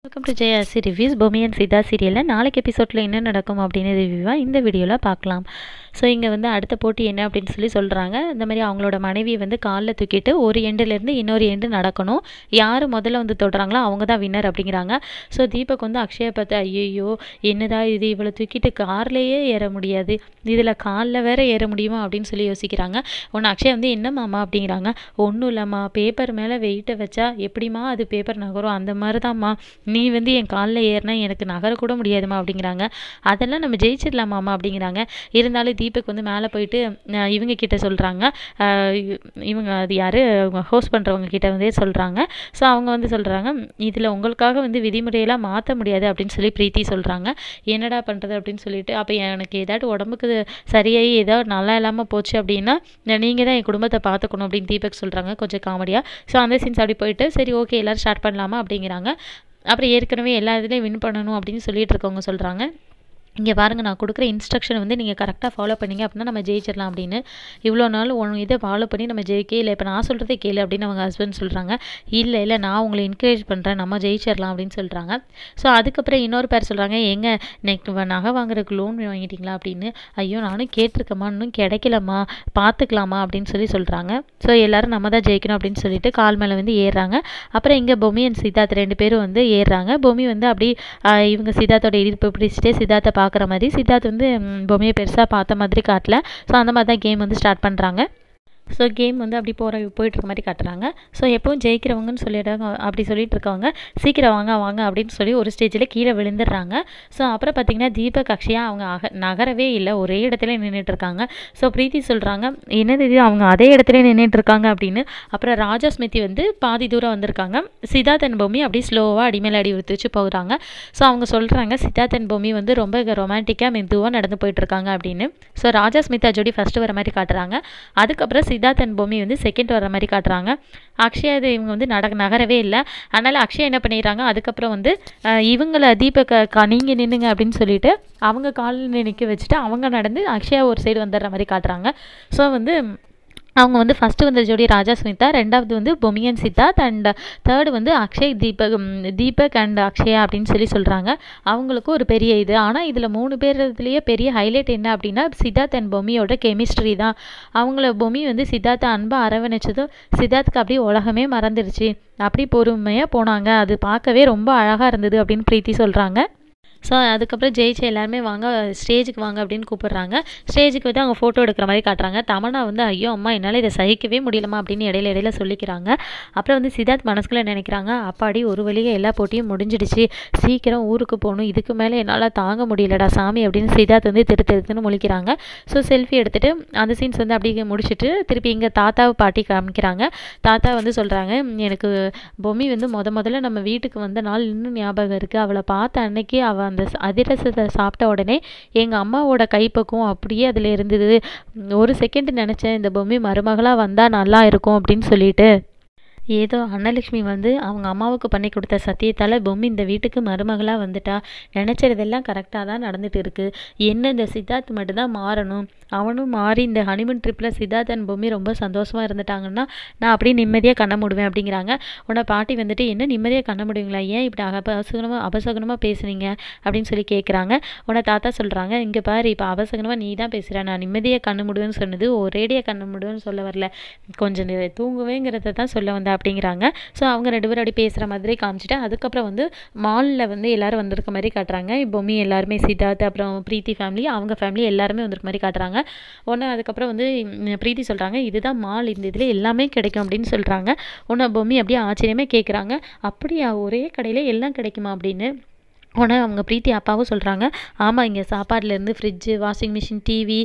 welcome to ஜெயாசி reviews பொமியன் சீதா சீரியலில் நாளைக்கு எபிசோடில் என்ன நடக்கும் அப்படின்னு ரிவ்யூவாக இந்த வீடியோவில் பார்க்கலாம் ஸோ இங்கே வந்து அடுத்த போட்டி என்ன அப்படின்னு சொல்லி சொல்கிறாங்க இந்த மாதிரி அவங்களோட மனைவியை வந்து காலில் தூக்கிட்டு ஒரு எண்டுலேருந்து இன்னொரு எண்டு நடக்கணும் யார் முதல்ல வந்து தொடுறாங்களோ அவங்க தான் வின்னர் அப்படிங்கிறாங்க ஸோ தீபக் வந்து அக்ஷயா பார்த்து ஐயோ என்னடா இது இவ்வளோ தூக்கிட்டு கார்லேயே ஏற முடியாது இதில் காலில் வேற ஏற முடியுமா அப்படின்னு சொல்லி யோசிக்கிறாங்க ஒன்று அக்ஷயா வந்து என்ன மாமா அப்படிங்கிறாங்க ஒன்றும் இல்லைம்மா பேப்பர் மேலே வெயிட்டை வச்சா எப்படிம்மா அது பேப்பர் நகரும் அந்த மாதிரி தான்மா நீ வந்து என் காலில் ஏறினா எனக்கு நகரக்கூட முடியாதுமா அப்படிங்கிறாங்க அதெல்லாம் நம்ம ஜெயிச்சிடலாமாம்மா அப்படிங்கிறாங்க இருந்தாலும் தீபக் வந்து மேலே போயிட்டு அஹ், இவங்க கிட்ட சொல்கிறாங்க இவங்க அது யார் ஹோஸ்ட் பண்ணுறவங்க கிட்ட வந்து சொல்கிறாங்க ஸோ அவங்க வந்து சொல்கிறாங்க இதில் உங்களுக்காக வந்து விதிமுறையெல்லாம் மாற்ற முடியாது அப்படின்னு சொல்லி பிரீத்தி சொல்கிறாங்க என்னடா பண்ணுறது அப்படின்னு சொல்லிட்டு அப்போ எனக்கு ஏதாட்டு உடம்புக்கு சரியாகி ஏதாவது நல்லா இல்லாமல் போச்சு அப்படின்னா நீங்கள் தான் என் குடும்பத்தை பார்த்துக்கணும் அப்படின்னு தீபக் சொல்கிறாங்க கொஞ்சம் காமெடியாக ஸோ அந்த சீன்ஸ் அப்படி போயிட்டு சரி ஓகே எல்லோரும் ஸ்டார்ட் பண்ணலாமா அப்படிங்கிறாங்க அப்புறம் ஏற்கனவே எல்லா இதுலேயும் வின் பண்ணணும் அப்படின்னு சொல்லிட்டு இருக்கவங்க சொல்கிறாங்க இங்கே பாருங்கள் நான் கொடுக்குற இன்ஸ்ட்ரக்ஷன் வந்து நீங்கள் கரெக்டாக ஃபாலோ பண்ணீங்க அப்படின்னா நம்ம ஜெயிச்சிடலாம் அப்படின்னு இவ்வளோ நாள் ஒன் இதை ஃபாலோ பண்ணி நம்ம ஜெயிக்கே இல்லை இப்போ நான் சொல்கிறதே கேளு அப்படின்னு அவங்க ஹஸ்பண்ட் சொல்கிறாங்க இல்லை இல்லை நான் உங்களை என்கரேஜ் பண்ணுறேன் நம்ம ஜெயிச்சிடலாம் அப்படின்னு சொல்கிறாங்க ஸோ அதுக்கப்புறம் இன்னொரு பேர் சொல்கிறாங்க எங்க நெக் நகை வாங்குறதுக்கு லோன் வாங்கிட்டீங்களா அப்படின்னு ஐயோ நானும் கேட்டிருக்கேம்மா இன்னும் கிடைக்கலம்மா பார்த்துக்கலாமா அப்படின்னு சொல்லி சொல்கிறாங்க ஸோ எல்லாரும் நம்ம தான் ஜெயிக்கணும் அப்படின்னு சொல்லிட்டு கால் மேலே வந்து ஏறுறாங்க அப்புறம் இங்கே பொம்மி அண்ட் சித்தார்த் ரெண்டு பேரும் வந்து ஏறுறாங்க பொம்மி வந்து அப்படி ஆஹ், இவங்க சித்தார்த்தோட இடுப்பு பிடிச்சிட்டே சித்தார்த்தை பார்க்குற மாதிரி சித்தார்த் வந்து ம், பொம்மையை பெருசாக பார்த்த மாதிரி காட்டல ஸோ அந்த மாதிரி தான் கேம் வந்து ஸ்டார்ட் பண்ணுறாங்க ஸோ கேம் வந்து அப்படி போகிற போயிட்டு இருக்க மாதிரி காட்டுறாங்க ஸோ எப்பவும் ஜெயிக்கிறவங்கன்னு சொல்லிடுறாங்க அப்படி சொல்லிட்டு இருக்கவங்க சீக்கிரம் வாங்க வாங்க அப்படின்னு சொல்லி ஒரு ஸ்டேஜில் கீழே விழுந்துடுறாங்க ஸோ அப்புறம் பார்த்தீங்கன்னா தீபக் அக்ஷயா அவங்க அக நகரவே இல்லை ஒரே இடத்துல நின்றுட்டு இருக்காங்க ஸோ பிரீத்தி சொல்கிறாங்க என்னது இது அவங்க அதே இடத்துல நின்றுட்டு இருக்காங்க அப்படின்னு அப்புறம் ராஜா ஸ்மிருதி வந்து பாதி தூரம் வந்திருக்காங்க சித்தார்த்தன் பொம்மி அப்படியே ஸ்லோவாக அடிமேல அடி எடுத்து வச்சு போகிறாங்க ஸோ அவங்க சொல்கிறாங்க சித்தார்த்தன் பொம்மி வந்து ரொம்ப ரொமான்டிக்காக மெதுவாக நடந்து போயிட்டு இருக்காங்க அப்படின்னு ஸோ ராஜா ஸ்மிதா ஜோடி ஃபஸ்ட்டு வர மாதிரி காட்டுறாங்க அதுக்கப்புறம் சித்தார்த்தன் பொம்மி வந்து செகண்ட் வர மாதிரி காட்டுறாங்க அக்ஷயா இது இவங்க வந்து நட நகரவே இல்லை அதனால் அக்ஷயா என்ன பண்ணிடுறாங்க அதுக்கப்புறம் வந்து அஹ், இவங்கள தீபக க நீங்கள் நின்னுங்க அப்படின்னு சொல்லிட்டு அவங்க காலில் நிற்க வச்சுட்டு அவங்க நடந்து அக்ஷயா ஒரு சைடு வந்துடுற மாதிரி காட்டுறாங்க ஸோ வந்து அவங்க வந்து ஃபஸ்ட்டு வந்த ஜோடி ராஜா ஸ்மிதா ரெண்டாவது வந்து பொமியன் சித்தார்த் அண்ட் தேர்டு வந்து அக்ஷய் தீபக் ம், தீபக் அண்ட் அக்ஷயா அப்படின்னு சொல்லி சொல்கிறாங்க அவங்களுக்கும் ஒரு பெரிய இது ஆனால் இதில் மூணு பேர் இதுலேயே பெரிய ஹைலைட் என்ன அப்படின்னா சித்தார்த் அண்ட் பொம்மியோட கெமிஸ்ட்ரி தான் அவங்கள பொம்மி வந்து சித்தார்த்தை அன்பை அரவணைச்சதும் சித்தார்த்துக்கு அப்படியே உலகமே மறந்துடுச்சு அப்படி பொறுமையாக போனாங்க அது பார்க்கவே ரொம்ப அழகாக இருந்தது அப்படின்னு பிரீத்தி சொல்கிறாங்க ஸோ அதுக்கப்புறம் ஜெயிச்ச எல்லாருமே வாங்க ஸ்டேஜுக்கு வாங்க அப்படின்னு கூப்பிடுறாங்க ஸ்டேஜுக்கு வந்து அவங்க ஃபோட்டோ எடுக்கிற மாதிரி காட்டுறாங்க தமன்னா வந்து ஐயோ அம்மா என்னால் இதை சகிக்கவே முடியலம்மா அப்படின்னு இடையில இடையில சொல்லிக்கிறாங்க அப்புறம் வந்து சித்தார்த் மனசுக்குள்ளே நினைக்கிறாங்க அப்பாடி ஒரு வழியாக எல்லா போட்டியும் முடிஞ்சிடுச்சு சீக்கிரம் ஊருக்கு போகணும் இதுக்கு மேலே என்னால் தாங்க முடியலடா சாமி அப்படின்னு சித்தார்த் வந்து திரு திருத்துன்னு முழிக்கிறாங்க ஸோ செல்ஃபி எடுத்துட்டு அந்த சீன்ஸ் வந்து அப்படியே முடிச்சுட்டு திருப்பி இங்கே தாத்தாவை பாட்டி காமிக்கிறாங்க தாத்தா வந்து சொல்கிறாங்க எனக்கு பொம்மி வந்து முத முதல்ல நம்ம வீட்டுக்கு வந்த நாள் இன்னும் ஞாபகம் இருக்குது அவளை பார்த்த அன்னைக்கு அவள் அந்த ச- அதிரசத்தை சாப்பிட்ட உடனே எங்கள் அம்மாவோட கைப்பக்குவம் அப்படியே அதில் இருந்தது ஒரு செகண்ட் நினச்சேன் இந்த பொம்மி மருமகளாக வந்தால் நல்லா இருக்கும் அப்படின்னு சொல்லிட்டு ஏதோ அன்னலட்சுமி வந்து அவங்க அம்மாவுக்கு பண்ணி கொடுத்த சத்தியத்தால் பொம்மி இந்த வீட்டுக்கு மருமகளாக வந்துட்டா நினச்சதெல்லாம் கரெக்டாக தான் நடந்துட்டு இருக்கு என்ன இந்த சித்தார்த் மட்டும்தான் மாறணும் அவனும் மாறி இந்த ஹனிமூன் ட்ரிப்பில் சித்தார்த் அண்ட் பொம்மி ரொம்ப சந்தோஷமாக இருந்துட்டாங்கன்னா நான் அப்படியே நிம்மதியாக கண்ண மூடுவேன் அப்படிங்கிறாங்க உன்னை பாட்டி வந்துட்டு என்ன நிம்மதியாக கண்ண முடியுங்களா ஏன் இப்படி அபசகுனமாக அபசகுனமாக பேசுனீங்க அப்படின்னு சொல்லி கேட்குறாங்க உன்னை தாத்தா சொல்கிறாங்க இங்கே பாரு இப்போ அபசகுனமாக நீ தான் பேசுகிற நான் நிம்மதியாக கண்ணு மூடுவேன்னு சொன்னது ஒரேடியாக கண்ணு மூடுவேன்னு சொல்ல வரல கொஞ்சம் நேரம் தூங்குவேங்கிறத தான் சொல்ல வந்தேன் அப்படிங்கிறாங்க ஸோ அவங்க ரெண்டு பேரும் அப்படி பேசுகிற மாதிரி காமிச்சிட்டு அதுக்கப்புறம் வந்து மாலில் வந்து எல்லாரும் வந்திருக்க மாதிரி காட்டுறாங்க பொம்மி எல்லாருமே சித்தார்த் அப்புறம் பிரீத்தி ஃபேமிலி அவங்க ஃபேமிலி எல்லாருமே வந்திருக்க மாதிரி காட்டுறாங்க ஒன்று அதுக்கப்புறம் வந்து ம், பிரீத்தி சொல்கிறாங்க இதுதான் மால் இந்த இதில் எல்லாமே கிடைக்கும் அப்படின்னு சொல்கிறாங்க ஒன்று பொம்மி அப்படியே ஆச்சரியமே கேட்குறாங்க அப்படியா ஒரே கடையில் எல்லாம் கிடைக்குமா அப்படின்னு உடனே அவங்க பிரீத்தி அப்பாவும் சொல்கிறாங்க ஆமாம் இங்கே சாப்பாடுலேருந்து ஃப்ரிட்ஜு வாஷிங் மிஷின் டிவி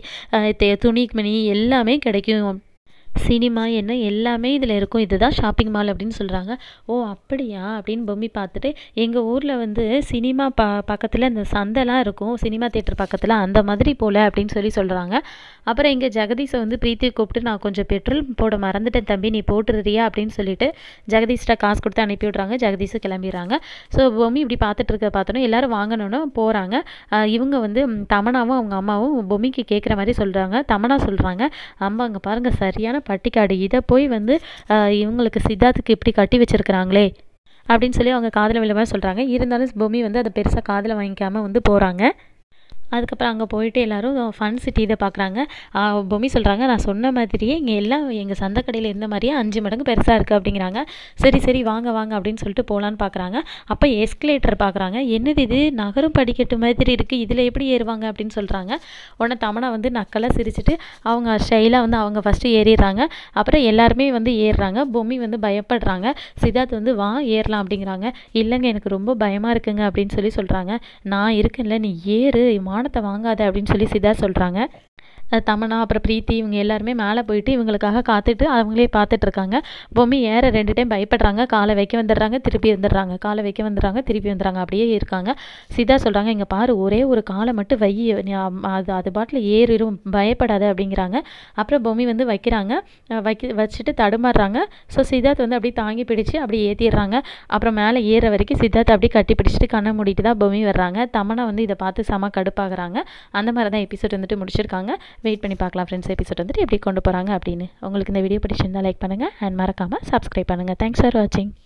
துணிமணி எல்லாமே கிடைக்கும் சினிமா என்ன எல்லாமே இதில் இருக்கும் இதுதான் ஷாப்பிங் மால் அப்படின்னு சொல்கிறாங்க ஓ அப்படியா அப்படின்னு பொம்மி பார்த்துட்டு எங்கள் ஊரில் வந்து சினிமா ப பக்கத்தில் இந்த சந்தைலாம் இருக்கும் சினிமா தேட்டர் பக்கத்தில் அந்த மாதிரி போல் அப்படின்னு சொல்லி சொல்கிறாங்க அப்புறம் இங்கே ஜெகதீஷை வந்து பிரீத்தி கூப்பிட்டு நான் கொஞ்சம் பெட்ரோல் போட மறந்துட்டேன் தம்பி நீ போட்டுறியா அப்படின்னு சொல்லிட்டு ஜெகதீஷ்ட காசு கொடுத்து அனுப்பி விட்றாங்க ஜெகதீஷும் கிளம்பிடுறாங்க ஸோ பொம்மி இப்படி பார்த்துட்டு இருக்க பார்த்தோன்னே எல்லாரும் வாங்கணும்னு போகிறாங்க இவங்க வந்து ம், தமனாவும் அவங்க அம்மாவும் பொம்மிக்கு கேட்குற மாதிரி சொல்கிறாங்க தமனா சொல்கிறாங்க அம்மா அங்கே பாருங்கள் சரியான பட்டிக்காடு இதை போய் வந்து ஆஹ், இவங்களுக்கு சித்தார்த்துக்கு இப்படி கட்டி வச்சிருக்கிறாங்களே அப்படின்னு சொல்லி அவங்க காதில் விழ மாதிரி சொல்கிறாங்க இருந்தாலும் பொம்மி வந்து அதை பெருசாக காதில் வாங்கிக்காமல் வந்து போகிறாங்க அதுக்கப்புறம் அங்கே போயிட்டு எல்லோரும் ஃபன் சிட்டி இதை பார்க்குறாங்க பொம்மி சொல்கிறாங்க நான் சொன்ன மாதிரியே இங்கே எல்லாம் எங்கள் சந்தைக்கடையில் இருந்த மாதிரியே அஞ்சு மடங்கு பெருசாக இருக்குது அப்படிங்கிறாங்க சரி சரி வாங்க வாங்க அப்படின்னு சொல்லிட்டு போகலான்னு பார்க்குறாங்க அப்போ எஸ்கலேட்டர் பார்க்குறாங்க என்னது இது நகரும் படிக்கட்டு மாதிரி இருக்குது இதில் எப்படி ஏறுவாங்க அப்படின்னு சொல்கிறாங்க உடனே தமனா வந்து நக்கலாக சிரிச்சிட்டு அவங்க ஸ்டைலாக வந்து அவங்க ஃபஸ்ட்டு ஏறிடுறாங்க அப்புறம் எல்லாருமே வந்து ஏறுறாங்க பொம்மி வந்து பயப்படுறாங்க சித்தார்த் வந்து வா ஏறலாம் அப்படிங்கிறாங்க இல்லைங்க எனக்கு ரொம்ப பயமாக இருக்குங்க அப்படின்னு சொல்லி சொல்கிறாங்க நான் இருக்கேன்ல நீ ஏறு மானத்தை வாங்காத அப்படின்னு சொல்லி சித்தார்த் சொல்கிறாங்க தமனா அப்புறம் பிரீத்தி இவங்க எல்லாருமே மேலே போயிட்டு இவங்களுக்காக காத்துட்டு அவங்களே பார்த்துட்டு இருக்காங்க பொம்மி ஏற ரெண்டு டைம் பயப்படுறாங்க காலை வைக்க வந்துடுறாங்க திருப்பி வந்துடுறாங்க காலை வைக்க வந்துடுறாங்க திருப்பி வந்துடுறாங்க அப்படியே இருக்காங்க சிதா சொல்கிறாங்க இங்கே பாரு ஒரே ஒரு காலை மட்டும் வை நீ அம்- அது அது பாட்டில் ஏறிடும் பயப்படாத அப்படிங்கிறாங்க அப்புறம் பொம்மி வந்து வைக்கிறாங்க அஹ் வைக்க வச்சுட்டு தடுமாறுறாங்க ஸோ சித்தார்த் வந்து அப்படியே தாங்கி பிடிச்சு அப்படியே ஏற்றிடுறாங்க அப்புறம் மேலே ஏற வரைக்கும் சித்தார்த் அப்படியே கட்டி பிடிச்சிட்டு கண்ணை மூடிட்டு தான் பொம்மி வர்றாங்க தமனா வந்து இதை பார்த்து செம கடுப்பாகிறாங்க அந்த மாதிரி தான் எபிசோட் வந்துட்டு முடிச்சிருக்காங்க வெயிட் பண்ணி பார்க்கலாம் ஃப்ரெண்ட்ஸ் எபிசோட் வந்துட்டு எப்படி கொண்டு போகிறாங்க அப்படின்னு உங்களுக்கு இந்த வீடியோ பிடிச்சிருந்தா லைக் பண்ணுங்கள் அண்ட் மறக்காமல் சப்ஸ்கிரைப் பண்ணுங்கள் தேங்க்ஸ் ஃபார் வாட்சிங்